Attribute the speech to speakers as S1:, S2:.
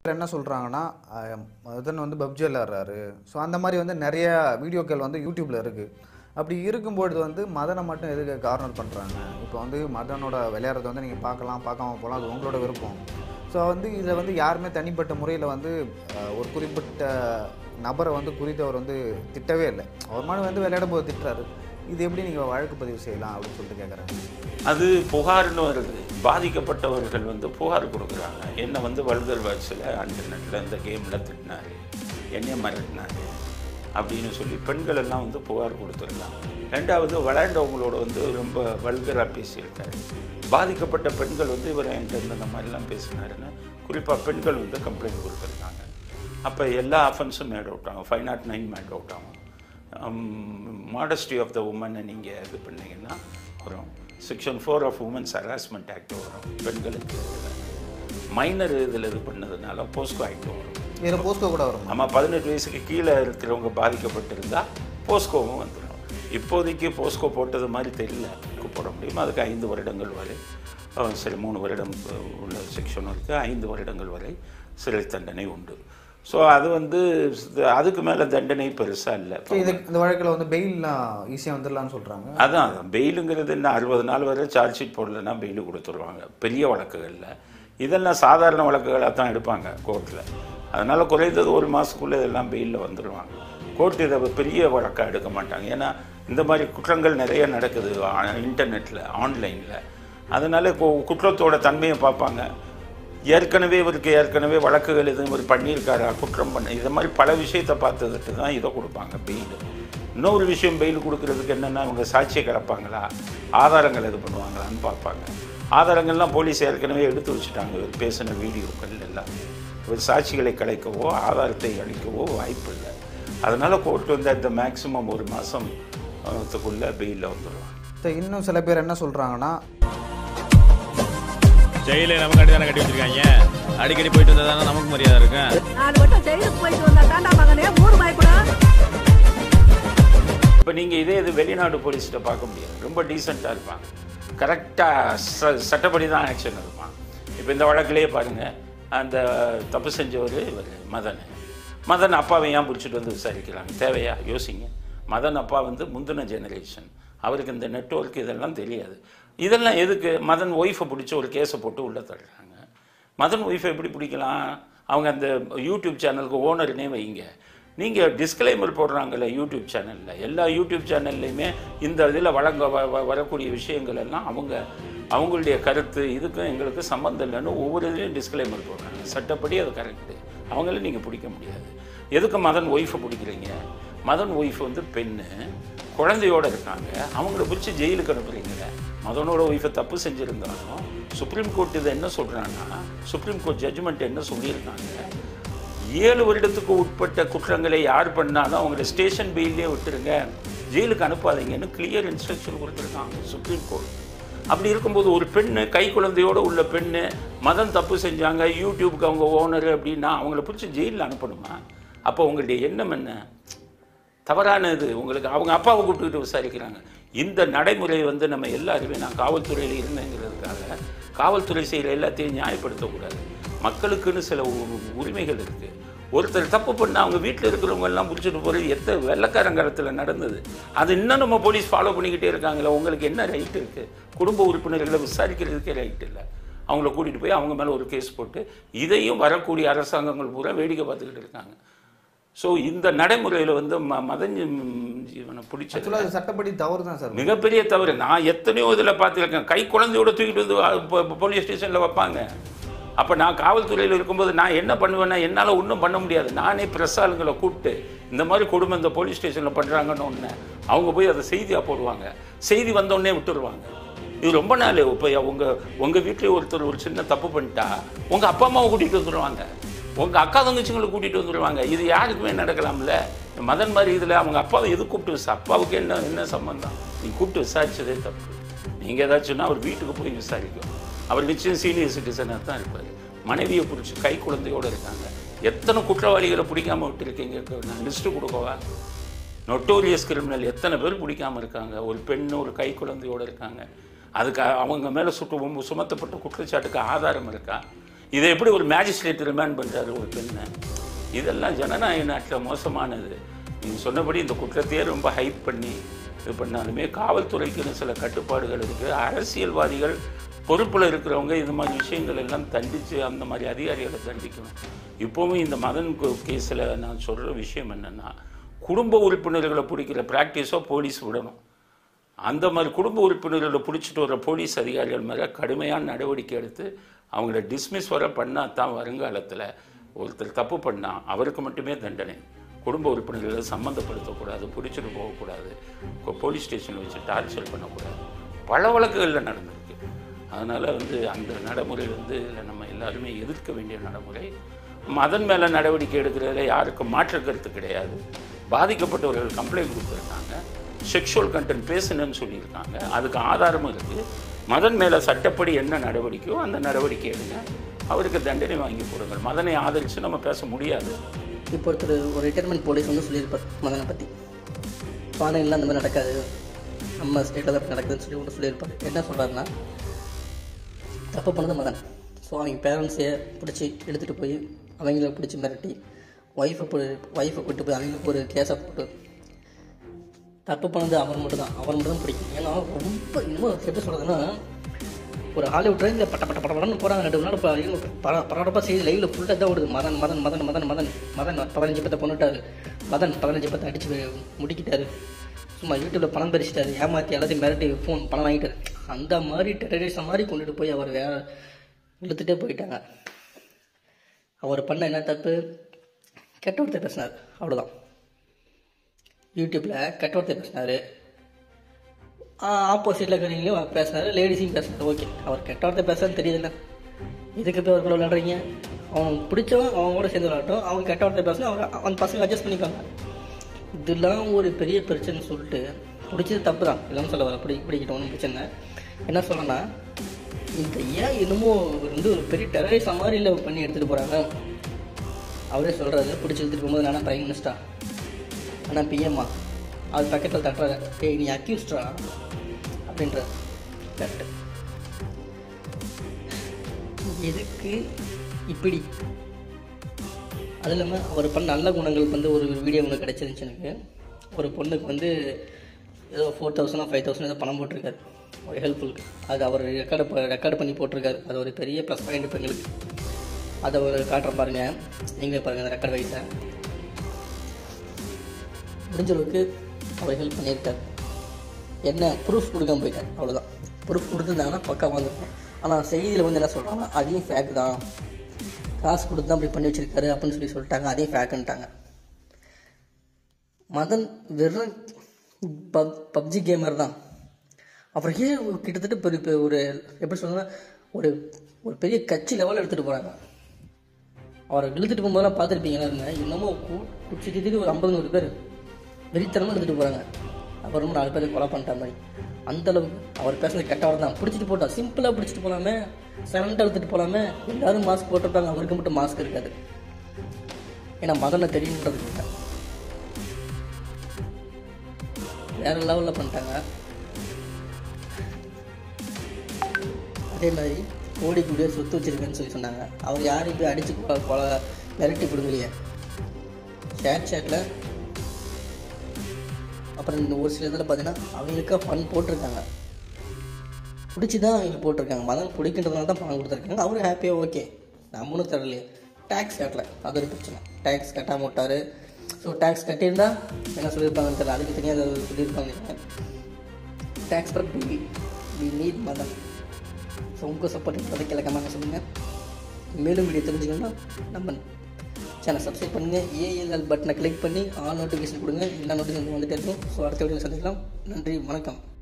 S1: என்ன சொல்கிறாங்கன்னா மதன் வந்து பப்ஜி விளாட்றாரு ஸோ அந்த மாதிரி வந்து நிறைய வீடியோக்கள் வந்து யூடியூப்பில் இருக்குது அப்படி இருக்கும்பொழுது வந்து மதனை மட்டும் எதுக்கு கார்னர் பண்ணுறாங்க இப்போ வந்து மதனோட விளையாடுறத வந்து நீங்கள் பார்க்கலாம் பார்க்காம போகலாம் அது உங்களோட விருப்பம் ஸோ வந்து இதில் வந்து யாருமே தனிப்பட்ட முறையில் வந்து அஹ், ஒரு குறிப்பிட்ட நபரை வந்து குறித்தவர் வந்து திட்டவே இல்லை அவர் மாதிரி வந்து விளையாடும் போது திட்டுறாரு இது எப்படி நீங்கள் வழக்கு பதிவு செய்யலாம் அப்படின்னு சொல்லிட்டு கேட்குறாங்க
S2: அது புகார்னு வருது பாதிக்கப்பட்டவர்கள் வந்து புகார் கொடுக்குறாங்க என்னை வந்து வல்கர் வேர்ட்ஸில் இன்டர்நெட்டில் இந்த கேமில் திட்டினாரு என்னைய மிரட்டினாரு அப்படின்னு சொல்லி பெண்கள் எல்லாம் வந்து புகார் கொடுத்துருந்தாங்க ரெண்டாவது விளையாண்டவங்களோட வந்து ரொம்ப வல்கராக பேசியிருக்காரு பாதிக்கப்பட்ட பெண்கள் வந்து இவர் என்கிட்ட இந்த இந்த மாதிரிலாம் பேசினாருன்னு குறிப்பாக பெண்கள் வந்து கம்ப்ளைண்ட் கொடுத்துருக்காங்க அப்போ எல்லா அஃபென்ஸும் மேட் அவுட் ஆகும் five nought nine made out ஆகும் மாடஸ்டி ஆஃப் த உமனை நீங்கள் இது பண்ணீங்கன்னா வரும் section four of women's harassment act வரும் பெண்களுக்கு மைனர் இதில் இது பண்ணதுனால போஸ்கோ ஆக்ட் வரும்
S1: இதில் போஸ்கோ கூட வரும்
S2: நம்ம பதினெட்டு வயசுக்கு கீழே இருக்கிறவங்க பாதிக்கப்பட்டிருந்தா போஸ்கோவும் வந்துடும் இப்போதைக்கு போஸ்கோ போட்டது மாதிரி தெரியல போட முடியும் அதுக்கு ஐந்து வருடங்கள் வரை அஹ், சரி மூணு வருடம் அஹ், உள்ள செக்ஷன் இருக்குது ஐந்து வருடங்கள் வரை சிறை தண்டனை உண்டு ஸோ அது வந்து அதுக்கு மேலே தண்டனை பெருசாக இல்லை
S1: ஸோ இது இந்த வழக்கில் வந்து பெயில்லாம் ஈஸியாக வந்துடலாம்னு சொல்கிறாங்க
S2: அதான் அதான் பெயிலுங்கிறது என்ன அறுபது நாள் வரை சார்ஜ் ஷீட் போடலைன்னா பெயில் கொடுத்துருவாங்க பெரிய வழக்குகளில் இதெல்லாம் சாதாரண வழக்குகளாக தான் எடுப்பாங்க கோர்ட்டில் அதனால் குறைந்தது ஒரு மாதத்துக்குள்ளே இதெல்லாம் பெயிலில் வந்துடுவாங்க கோர்ட் இதை பெரிய வழக்காக எடுக்க மாட்டாங்க ஏன்னா இந்த மாதிரி குற்றங்கள் நிறைய நடக்குது இன்டர்நெட்டில் ஆன்லைனில் அதனால கு- குற்றத்தோட தன்மையை பார்ப்பாங்க ஏற்கனவே இவருக்கு ஏற்கனவே வழக்குகள் எதுவும் இவர் பண்ணியிருக்காரா குற்றம் பண்ண இதை மாதிரி பல விஷயத்தை பார்த்ததுட்டு தான் இதை கொடுப்பாங்க பெயில் இன்னொரு விஷயம் பெயில் கொடுக்கறதுக்கு என்னென்னா இவங்க சாட்சியை கலப்பாங்களா ஆதாரங்கள் இது பண்ணுவாங்களான்னு பார்ப்பாங்க ஆதாரங்கள்லாம் போலீஸ் ஏற்கனவே எடுத்து வச்சுட்டாங்க இவர் பேசின வீடியோக்கள் எல்லாம் இவர் சாட்சிகளை கலைக்கவோ ஆதாரத்தை அளிக்கவோ வாய்ப்பு இல்லை அதனால் கோர்ட் வந்து அந்த மேக்ஸிமம் ஒரு மாதம் த்துக்குள்ளே பெயிலில் வந்துடுவாங்க
S1: ஸோ இன்னும் சில பேர் என்ன சொல்கிறாங்கன்னா
S3: ஜெயிலே நமக்காண்டி தானே கட்டி வச்சிருக்காங்க அடிக்கடி போயிட்டு வந்தா தானே நமக்கு மரியாதை இருக்கும்
S4: நாலு வட்டம் ஜெயிலுக்கு போயிட்டு வந்தா தாண்டா மகனே ஊர் பயப்படும்
S2: இப்போ நீங்கள் இதே இது வெளிநாடு போலீஸ்கிட்ட பார்க்க முடியாது ரொம்ப டீசெண்டாக இருப்பாங்க கரெக்டாக ச சட்டப்படி தான் ஆக்ஷன் இருப்பான் இப்போ இந்த வழக்கிலேயே பாருங்கள் அந்த தப்பு செஞ்சவர் இவர் மதன் மதன் அப்பாவை ஏன் பிடிச்சிட்டு வந்து விசாரிக்கிறாங்க தேவையா யோசிங்க மதன் அப்பா வந்து முந்தின ஜெனரேஷன் அவருக்கு இந்த நெட்வொர்க் இதெல்லாம் தெரியாது இதெல்லாம் எதுக்கு மதன் ஒய்ஃபை பிடிச்சி ஒரு கேஸை போட்டு உள்ளே தள்ளுறாங்க மதன் ஒய்ஃபை எப்படி பிடிக்கலாம் அவங்க அந்த யூடியூப் சேனலுக்கு ஓனர்னே வைங்க நீங்கள் டிஸ்க்ளைமர் போடுறாங்கல்ல யூடியூப் சேனலில் எல்லா யூடியூப் சேனல்லையுமே இந்த இதில் வழங்க வ- வ- வரக்கூடிய விஷயங்கள் எல்லாம் அவங்க அவங்களுடைய கருத்து இதுக்கும் எங்களுக்கு சம்மந்தம் இல்லைன்னு ஒவ்வொரு இதுலையும் டிஸ்க்ளைமர் போடுறாங்க சட்டப்படி அது கரெக்டு அவங்கள நீங்கள் பிடிக்க முடியாது எதுக்கு மதன் ஒய்ஃபை பிடிக்கிறீங்க மதன் ஒய்ஃப் வந்து பெண்ணு குழந்தையோட இருக்காங்க அவங்கள பிடிச்சி ஜெயிலுக்கு அனுப்புறீங்களே மதனோட ஒய்ஃபை தப்பு செஞ்சுருந்தாலும் சுப்ரீம் கோர்ட் இதை என்ன சொல்கிறாங்கன்னா சுப்ரீம் கோர்ட் ஜட்ஜ்மெண்ட் என்ன சொல்லியிருக்காங்க ஏழு வருடத்துக்கு உட்பட்ட குற்றங்களை யார் பண்ணாலும் அவங்கள ஸ்டேஷன் பெயிலே விட்டுருங்க ஜெயிலுக்கு அனுப்பாதீங்கன்னு கிளியர் இன்ஸ்ட்ரக்ஷன் கொடுத்துருக்காங்க சுப்ரீம் கோர்ட் அப்படி இருக்கும்போது ஒரு பெண்ணு கை குழந்தையோட உள்ள பெண்ணு மதம் தப்பு செஞ்சாங்க யூடியூப்க்கு அவங்க ஓனர் அப்படின்னா அவங்கள பிடிச்சி ஜெயிலில் அனுப்பணுமா அப்போ உங்களுடைய எண்ணம் என்ன தவறானது உங்களுக்கு அவங்க அப்பாவை கூப்பிட்டுக்கிட்டு விசாரிக்கிறாங்க இந்த நடைமுறை வந்து நம்ம எல்லாருமே நான் காவல்துறையில் இருந்தேங்கிறதுக்காக காவல்துறை செய்கிற எல்லாத்தையும் நியாயப்படுத்தக்கூடாது மக்களுக்குன்னு சில உ- உரிமைகள் இருக்குது ஒருத்தர் தப்பு பண்ண அவங்க வீட்டில் இருக்கிறவங்க எல்லாம் பிடிச்சிட்டு போகிறது எத்த வெள்ளக்காரங்காலத்தில் நடந்தது அது இன்னும் நம்ம போலீஸ் ஃபாலோ பண்ணிக்கிட்டே இருக்காங்களே உங்களுக்கு என்ன ரைட் இருக்குது குடும்ப உறுப்பினர்களை விசாரிக்கிறதுக்கே ரைட் இல்லை அவங்கள கூட்டிகிட்டு போய் அவங்க மேலே ஒரு கேஸ் போட்டு இதையும் வரக்கூடிய அரசாங்கங்கள் பூரா வேடிக்கை பார்த்துக்கிட்டு இருக்காங்க ஸோ இந்த நடைமுறையில் வந்து ம மதன் ஜீவனை பிடிச்சது
S1: ஆக்சுவலாக அது சட்டப்படி தவறு தான் சார்
S2: மிகப்பெரிய தவறு நான் எத்தனையோ இதில் பார்த்துருக்கேன் கை குழந்தையோட தூக்கிட்டு வந்து ஆ, போ- போலீஸ் ஸ்டேஷனில் வைப்பாங்க அப்போ நான் காவல்துறையில் இருக்கும்போது நான் என்ன பண்ணுவேன்னா என்னால் ஒன்றும் பண்ண முடியாது நானே ப்ரெஸ் ஆளுங்களை கூப்பிட்டு இந்த மாதிரி கொடுமை இந்த போலீஸ் ஸ்டேஷனில் பண்ணுறாங்கன்னு ஒன்று அவங்க போய் அதை செய்தியாக போடுவாங்க செய்தி வந்தோடனே விட்டுருவாங்க இது ரொம்ப நாள் இப்போ உங்கள் உங்கள் வீட்டிலே ஒருத்தர் ஒரு சின்ன தப்பு பண்ணிட்டா உங்கள் அப்பா அம்மாவை கூட்டிகிட்டு வந்துடுவாங்க உங்கள் அக்கா தங்கச்சிங்களை கூட்டிகிட்டு வந்துடுவாங்க இது யாருக்குமே நடக்கலாம்ல மதன் மாதிரி இதில் அவங்க அப்பாவை எது கூப்பிட்டு விசா அப்பாவுக்கு என்ன என்ன சம்பந்தம் நீ கூப்பிட்டு விசாரிச்சதே தப்பு நீங்கள் ஏதாச்சும்னா அவர் வீட்டுக்கு போய் விசாரிக்கும் அவர் நிச்சயம் சீனியர் சிட்டிசனாக தான் இருப்பார் மனைவியை பிடிச்சி கை குழந்தையோடு இருக்காங்க எத்தனை குற்றவாளிகளை பிடிக்காம விட்டுருக்கீங்க நான் லிஸ்ட்டு கொடுக்கவா நொட்டோரியஸ் கிரிமினல் எத்தனை பேர் பிடிக்காம இருக்காங்க ஒரு பெண் ஒரு கை குழந்தையோடு இருக்காங்க அதுக்கு அவங்க மேலே சுட்டு சுமத்தப்பட்ட குற்றச்சாட்டுக்கு ஆதாரம் இருக்கா இதை எப்படி ஒரு மேஜிஸ்ட்ரேட் ரிமாண்ட் பண்ணுறாரு ஒரு பெண்ணை இதெல்லாம் ஜனநாயக நாட்டில் மோசமானது நீங்கள் சொன்னபடி இந்த குற்றத்தையே ரொம்ப ஹைப் பண்ணி இது பண்ணாலுமே காவல்துறைக்குன்னு சில கட்டுப்பாடுகள் இருக்குது அரசியல்வாதிகள் பொறுப்பில் இருக்கிறவங்க இந்த மாதிரி விஷயங்கள் எல்லாம் தண்டித்து அந்த மாதிரி அதிகாரிகளை தண்டிக்கணும் இப்போவும் இந்த மதன் கேஸில் நான் சொல்கிற விஷயம் என்னென்னா குடும்ப உறுப்பினர்களை பிடிக்கிற ப்ராக்டிஸோ போலீஸ் விடணும் அந்த மாதிரி குடும்ப உறுப்பினர்களை பிடிச்சிட்டு வர போலீஸ் அதிகாரிகள் மேலே கடுமையான நடவடிக்கை எடுத்து அவங்கள டிஸ்மிஸ் வர பண்ணால் தான் வருங்காலத்தில் ஒருத்தர் தப்பு பண்ணால் அவருக்கு மட்டுமே தண்டனை குடும்ப உறுப்பினர்களை சம்மந்தப்படுத்தக்கூடாது பிடிச்சிட்டு போகக்கூடாது கொ- போலீஸ் ஸ்டேஷனில் வச்சு டார்ச்சர் பண்ணக்கூடாது பல வழக்குகளில் நடந்திருக்கு அதனால் வந்து அந்த நடைமுறை வந்து இதில் நம்ம எல்லாருமே எதிர்க்க வேண்டிய நடைமுறை மதன் மேலே நடவடிக்கை எடுக்கிறதுல யாருக்கும் மாற்று கருத்து கிடையாது பாதிக்கப்பட்டவர்கள் கம்ப்ளைண்ட் கொடுத்துருக்காங்க செக்ஷுவல் கண்டென்ட் பேசுனேன்னு சொல்லியிருக்காங்க அதுக்கு ஆதாரமும் இருக்குது மதன் மேலே சட்டப்படி என்ன நடவடிக்கையோ அந்த நடவடிக்கை எடுங்க அவருக்கு தண்டனை வாங்கி கொடுங்க மதனை ஆதரித்து நம்ம பேச முடியாது
S5: இப்போ ஒருத்தர் ஒரு ரிட்டையர்மெண்ட் போலீஸ் வந்து சொல்லியிருப்பார் மதனை பற்றி ஃபாரின்லாம் அந்த மாதிரி நடக்காது நம்ம ஸ்டேட்டில் தான் நடக்குதுன்னு சொல்லி ஒன்று சொல்லியிருப்பார் என்ன சொல்கிறாருன்னா தப்பு பண்ணது மதன் ஸோ அவங்க பேரண்ட்ஸையே பிடிச்சி எடுத்துகிட்டு போய் அவங்கள பிடிச்சி மிரட்டி ஒய்ஃபை போய் ஒய்ஃபை கூட்டு போய் அவங்களுக்கு ஒரு கேஸை போட்டு தப்பு பண்ணது அவர் மட்டும் தான் அவர் மட்டும் தான் பிடிக்கும் ஏன்னா ரொம்ப இன்னும் எப்படி சொல்கிறதுன்னா ஒரு ஹாலிவுட் ட்ரெயினில் பட்ட பட்ட பட்ட படம்னு போகிறாங்க ரெண்டு நாள் பர பரபரப்பாக செய்தி லைவில் ஃபுல்லாக தான் ஓடுது மதன் மதன் மதன் மதன் மதன் மதன் பதினஞ்சு பத்தை கொண்டுட்டாரு மதன் பதினஞ்சு பத்தை அடிச்சு முடிக்கிட்டாரு சும்மா யூடியூப்பில் பணம் பறிச்சிட்டாரு ஏமாற்றி எல்லாத்தையும் மிரட்டி ஃபோன் பணம் வாங்கிட்டாரு அந்த மாதிரி டெரரிசம் மாதிரி கொண்டுட்டு போய் அவர் வேற இழுத்துட்டே போயிட்டாங்க அவர் பண்ண என்ன தப்பு கெட்ட வார்த்தை பேசினார் அவ்வளோதான் யூடியூப்பில் கெட்ட வார்த்தை பேசினார் ஆப்போசிட்டில் இருக்கிறவங்களையும் பேசுனாரு லேடிஸையும் பேசுனாரு ஓகே அவர் கெட்ட வார்த்தை பேசுறது தெரியுதுல்ல இதுக்கு போய் அவர் கூட விளையாடுறீங்க அவன் பிடிச்சவன் அவன் கூட சேர்ந்து விளையாட்டும் அவங்க கெட்ட வார்த்தை பேசினா அவங்க அவன் பசங்க அட்ஜஸ்ட் பண்ணிப்பாங்க இதெல்லாம் ஒரு பெரிய பிரச்சனைன்னு சொல்லிட்டு பிடிச்சது தப்பு தான் இல்லைன்னு சொல்ல வர பிடி பிடிக்கிட்ட ஒன்றும் பிரச்சனை இல்லை. என்ன சொல்கிறேன்னா இந்த ஏன் என்னமோ இவர் வந்து ஒரு பெரிய டெரரிசம் மாதிரி இல்லை பண்ணி எடுத்துகிட்டு போகிறாங்க அவரே சொல்கிறாரு பிடிச்சி எடுத்துகிட்டு போகும்போது நானா பிரைம் மினிஸ்டர் ஆனால் பிஎம்மா அது பக்கத்தில் தட்டுறாரு டேய் நீ அக்யூஸ்டா அப்படின்ற கரெக்டு எதுக்கு இப்படி அது இல்லாமல் அவர் பண்ண நல்ல குணங்கள் வந்து ஒரு வீடியோ ஒன்று கிடச்சிருந்துச்சு எனக்கு ஒரு பொண்ணுக்கு வந்து ஏதோ ஃபோர் தௌசண்ட் ஃபைவ் தௌசண்ட் ஏதோ பணம் போட்டிருக்காரு ஒரு ஹெல்ப்ஃபுல்க்கு அது அவர் ரெக்கார்டு ரெக்கார்டு பண்ணி போட்டிருக்காரு அது ஒரு பெரிய ப்ளஸ் பாயிண்ட் இப்போ எங்களுக்கு அதை ஒரு காட்டுற பாருங்க நீங்களே பாருங்கள் அந்த ரெக்கார்டு வைஸை முடிஞ்ச அளவுக்கு அவர் ஹெல்ப் பண்ணியிருக்காரு என்ன ப்ரூஃப் கொடுக்காம போயிட்டார் அவ்வளோதான் ப்ரூஃப் கொடுத்துருந்தாங்கன்னா பக்கா வந்துருக்கும் ஆனால் செய்தியில் வந்து என்ன சொல்கிறாங்கன்னா அதையும் ஃபேக் தான் காசு கொடுத்து தான் அப்படி பண்ணி வச்சிருக்காரு அப்படின்னு சொல்லி சொல்லிட்டாங்க அதையும் ஃபேக்குன்ட்டாங்க மதன் வெறும் பப் பப்ஜி கேமர் தான் அப்புறம் ஏன் ஒரு கிட்டத்தட்ட பெரிய பெரிய ஒரு எப்படி சொல்லணும்னா ஒரு ஒரு பெரிய கட்சி லெவலில் எடுத்துகிட்டு போகிறாங்க அவரை இழுத்துட்டு போகும்போதெல்லாம் பார்த்துருப்பீங்களா இன்னமும் குச்சி திட்டு ஒரு ஐம்பது நூறு பேர் வெறித்தனமாக எடுத்துகிட்டு போகிறாங்க அப்புறமா நாலு பேருக்கு கொலை பண்ணிட்ட மாதிரி அந்த அளவுக்கு அவர் பேசுனது கெட்டவர் தான் பிடிச்சிட்டு போட்டா சிம்பிளாக பிடிச்சிட்டு போகலாமே சைலண்டாக எடுத்துகிட்டு போகலாமே எல்லாரும் மாஸ்க் போட்டிருப்பாங்க அவருக்கு மட்டும் மாஸ்க் இருக்காது ஏன்னா மதனை தெரியுன்றதுக்கு இல்லை வேற லெவலில் பண்ணிட்டாங்க அதே மாதிரி கோடி கோடியாக சொத்து வச்சிருக்கேன்னு சொல்லி சொன்னாங்க அவர் யாரையும் போய் அடிச்சு கொலை கொலை மிரட்டி கொடுக்கலையே ஷேர் சேட்டில் அப்புறம் இந்த ஒரு சில இதில் பார்த்தீங்கன்னா அவங்களுக்கா ஃபன் போட்டிருக்காங்க பிடிச்சி தான் அவங்க போட்டிருக்காங்க மதம் பிடிக்கின்றதுனால தான் பணம் கொடுத்துருக்காங்க அவரும் ஹாப்பியாக ஓகே நம்மளும் தரலையே டேக்ஸ் கட்டல அது ஒரு பிரச்சனை டேக்ஸ் கட்டாம விட்டாரு ஸோ டேக்ஸ் கட்டியிருந்தா என்ன சொல்லியிருப்பாங்கன்னு தெரியல அதுக்கு தனியாக அதை சொல்லியிருப்பாங்க டேக்ஸ் பர் பிபி வி நீட் மதம் ஸோ உங்கள் சப்போர்ட் பதக்கல கமெண்ட் சொல்லுங்கள் மேலும் வீடியோ தெரிஞ்சுக்கணும்னா நம்ம சேனல் சப்ஸ்கிரைப் பண்ணுங்கள் ஏஎல்எல் பட்டனை கிளிக் பண்ணி ஆல் நோட்டிஃபிகேஷன் கொடுங்க எல்லா நோட்டிஃபிகேஷன் வந்துட்டே இருக்கும் ஸோ அடுத்த வீடியோ சந்திக்கலாம் நன்றி வணக்கம்